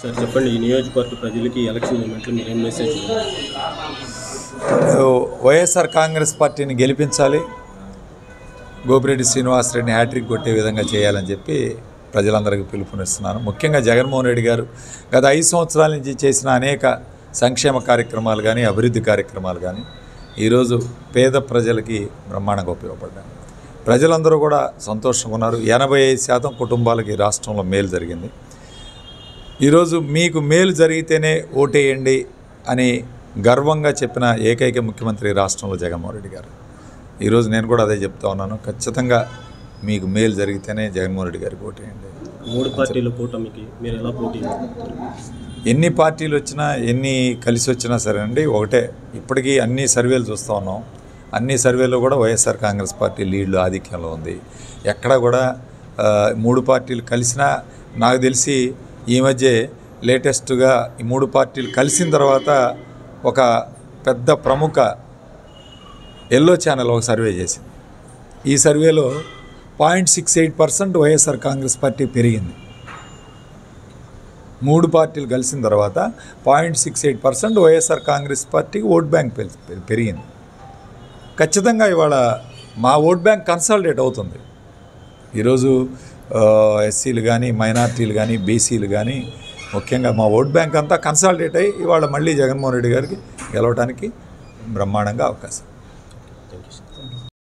Sir చెప్పండి ఈ నియోజకవర్గ ప్రజలకి ఈ ఎలక్షన్ మూమెంట్లో మీరు ఏం మెసేజ్ వైఎస్ఆర్ కాంగ్రెస్ పార్టీని గెలిపించాలి గోపిరెడ్డి శ్రీనివాసరెడ్డిని హ్యాట్రిక్ కొట్టే విధంగా చేయాలని చెప్పి ప్రజలందరికీ పిలుపునిస్తున్నాను ముఖ్యంగా జగన్మోహన్ రెడ్డి గారు గత ఐదు సంవత్సరాల నుంచి చేసిన అనేక సంక్షేమ కార్యక్రమాలు కానీ అభివృద్ధి కార్యక్రమాలు కానీ ఈరోజు పేద ప్రజలకి బ్రహ్మాండంగా ఉపయోగపడ్డాయి ప్రజలందరూ కూడా సంతోషంగా ఉన్నారు ఎనభై ఐదు శాతం కుటుంబాలకి రాష్ట్రంలో మేలు జరిగింది ఈరోజు మీకు మేలు జరిగితేనే ఓటేయండి అని గర్వంగా చెప్పిన ఏకైక ముఖ్యమంత్రి రాష్ట్రంలో జగన్మోహన్ రెడ్డి గారు ఈరోజు నేను కూడా అదే చెప్తా ఉన్నాను ఖచ్చితంగా మీకు మేలు జరిగితేనే జగన్మోహన్ రెడ్డి గారికి ఓటేయండి మూడు పార్టీల కూటమికి మీరు ఎలా పోటీ ఇవ్వబోతున్నారు? ఎన్ని పార్టీలు వచ్చినా ఎన్ని కలిసి వచ్చినా సరే అండి ఒకటే ఇప్పటికీ అన్ని సర్వేలు చూస్తూ ఉన్నాం అన్ని సర్వేలో కూడా వైఎస్ఆర్ కాంగ్రెస్ పార్టీ లీడ్లు ఆధిక్యంలో ఉంది ఎక్కడ కూడా ఆ, మూడు పార్టీలు కలిసినా నాకు తెలిసి ఈ మధ్య లేటెస్ట్గా ఈ మూడు పార్టీలు కలిసిన తర్వాత ఒక పెద్ద ప్రముఖ ఎల్లో ఛానల్ ఒక సర్వే చేసింది ఈ సర్వేలో point six eight percent YSR Congress party పెరిగింది మూడు పార్టీలు కలిసిన తర్వాత point six eight percent YSR Congress పార్టీకి ఓట్ బ్యాంక్ పెరి- పెరి- పెరిగింది ఖచ్చితంగా ఇవాళ మా ఓట్ బ్యాంక్ కన్సాలిడేట్ అవుతుంది ఈరోజు ఎస్సీలు కానీ మైనార్టీలు కానీ బీసీలు కానీ ముఖ్యంగా మా ఓట్ బ్యాంక్ అంతా కన్సాలిడేట్ అయ్యి ఇవాళ మళ్ళీ జగన్మోహన్ రెడ్డి గారికి గెలవడానికి బ్రహ్మాండంగా అవకాశం థ్యాంక్ యూ సార్